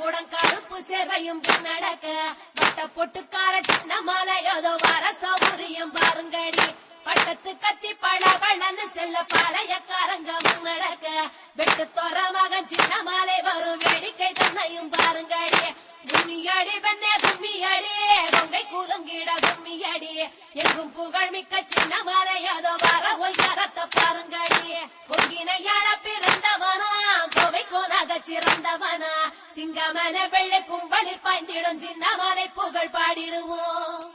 கூட கருப்பு சேவையும் நடக்க வட்ட பொட்டுக்கார சின்ன மாலை ஏதோ வர சௌகரியம் பாருங்கடி பட்டத்து கத்தி பழவழன்னு செல்ல பாளையக்காரங்க முன்னடக்க வெட்டு தோற மகன் சின்ன மாலை வரும் வேடிக்கை தன்னையும் பாருங்கடி கும்மியடி பெண்ணே கும்மியடி கொங்கை கூதங்கிட கும்மியடி எங்கும் புகழ் மிக்க சின்ன மாலை ஏதோ வர ஒய்யாரத்தை பாருங்கடி கொங்கினையாள பிறந்தவனா கோவை கோனாக சிறந்தவனா சிங்கமன வெள்ளை கும்பலில் பாய்ந்திடும் சின்ன மாலை புகழ் பாடிடுவோம்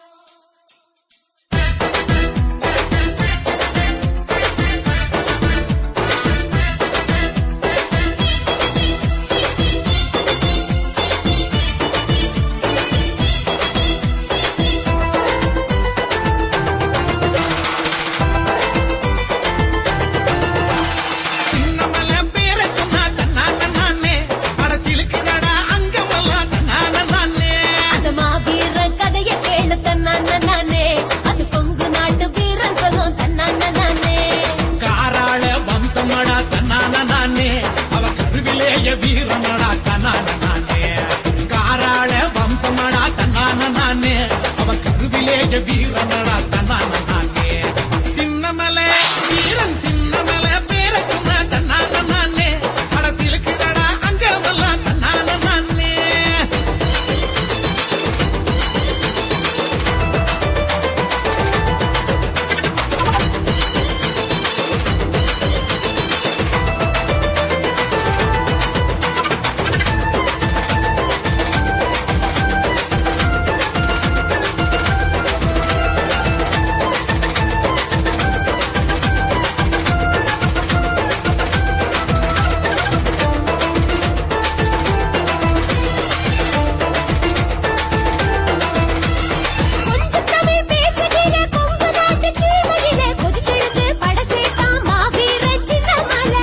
சின்னமல பேரை சொன்னா தன்னான நானே அட சிலுக்குதடா அங்கமெல்லாம் தன்னான நானே அந்த மாவீரன் கதைய கேளு தன்னான நானே அது கொங்கு நாட்டு வீரன் சொல்லும் தன்னான நானே காராள வம்சமடா தன்னான நானே அவ கருவிலேய வீரனடா தன்னான நானே காராள வம்சமடா தன்னான நானே அவ கருவிலேய வீரனடா தன்னான நானே சின்னமல வீரன் சின்னமல பேரை சொன்னா தன்னான நானே அட சிலுக்குதடா அங்கமெல்லாம் தன்னான நானே கொஞ்சம் தமிழ் பேசுகிற கொங்கு நாட்டு சீமையிலே கொதிச்செழுந்து படசேட்டான் மாவீரன் சின்னமலை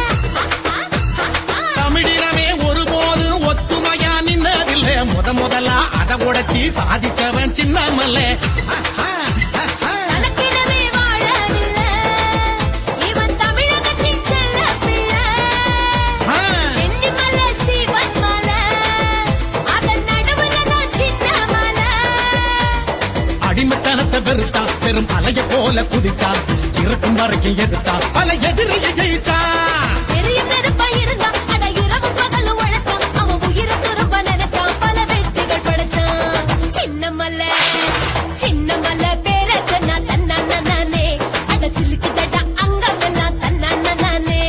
தமிழினமே ஒருபோது ஒத்துமையா நின்னதில்லை முத முதலா அத உடைச்சி சாதிச்சவன் சின்னமல்ல தனக்கெனவே வாழவில்லை இவன் தமிழகத்தின் செல்ல பிள்ளை சென்னி மலை சிவன் மலை அதன் நடுவுல நான் சின்ன மலை அடிமைத்தனத்தை வெறுத்தா பெரும் அலைய போல குதிச்சா இருக்கும் வரைக்கும் எதிர்த்தா பல எதிரியை ஜெயிச்சா பெரிய நெருப்பா இருந்தான் அட இரவு பகலும் உழைச்சான் அவன் உயிரை துரும்ப நினைச்சான் பல வெற்றிகள் படைச்சான் சின்ன மலை சின்ன மலை பேர சொன்னா தன்னான நானே அட சிலுக்குதடா அங்கமெல்லாம் தன்னான நானே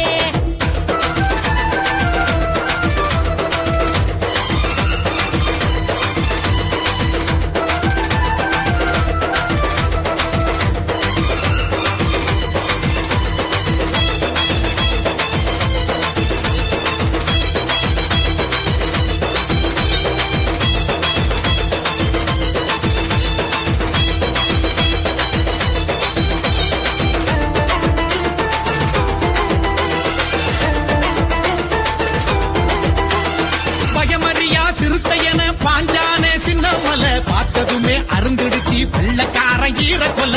பயமறியா சிறுத்தையன பாஞ்சானே சின்னமல பார்த்ததுமே அருந்திடுச்சு வெள்ளக்காரன் ஈர கொல்ல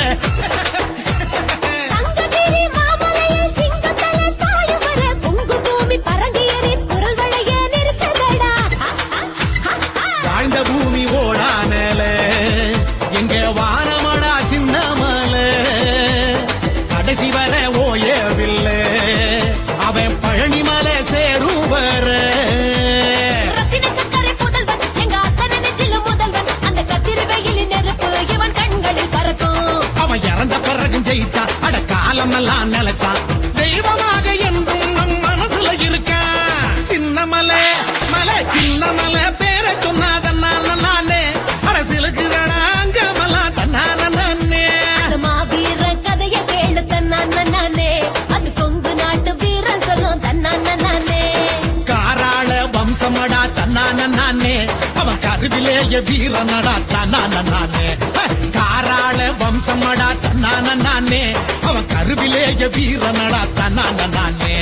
சங்ககிரி மாமலையில் சிங்கத்தல சாயம் வர பொங்கு பூமி பரங்கியரின் குரல் வளைய நெரிச்சதடா வாழ்ந்த பூமி ஓடா மேல எங்க வானமடா சின்னமல கடைசி வர ஓயவில்லை அவன் பழனிமலை சேரும் வர ரத்தின சக்கரை புதல்வன் எங்க அத்தனை நெஞ்சில முதல்வன் அந்த கத்திரி வெயிலின் நெருப்பு இவன் கண்களில் பறக்கும் அவன் இறந்த பிறகும் ஜெயிச்சா அட காலம் எல்லாம் நிலைச்சா தெய்வமாக என்றும் நம் மனசுல இருக்கா சின்ன மலை மலை சின்ன மலை பேரை சொன்னாதன்னால நானே அரசியலுக்கு அங்கமெல்லாம் தன்னான நானே அந்த மாவீரன் கதைய கேளு தன்னான நானே அது கொங்கு நாட்டு வீரன் சொல்லும் தன்னான நானே காராள வம்சமடா தன்னான நானே அவன் கருவிலேய வீரனடா தன்னான நானே ஹ! காராள வம்சமடா தன்னான நானே அவன் கருவிலேய வீரனடா தன்னான நானே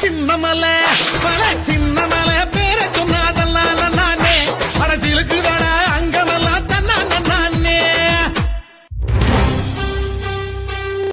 சின்னமலை பல சின்னமலை பேரை சொன்னாதல்லால நானே அரசியலுக்கு தானா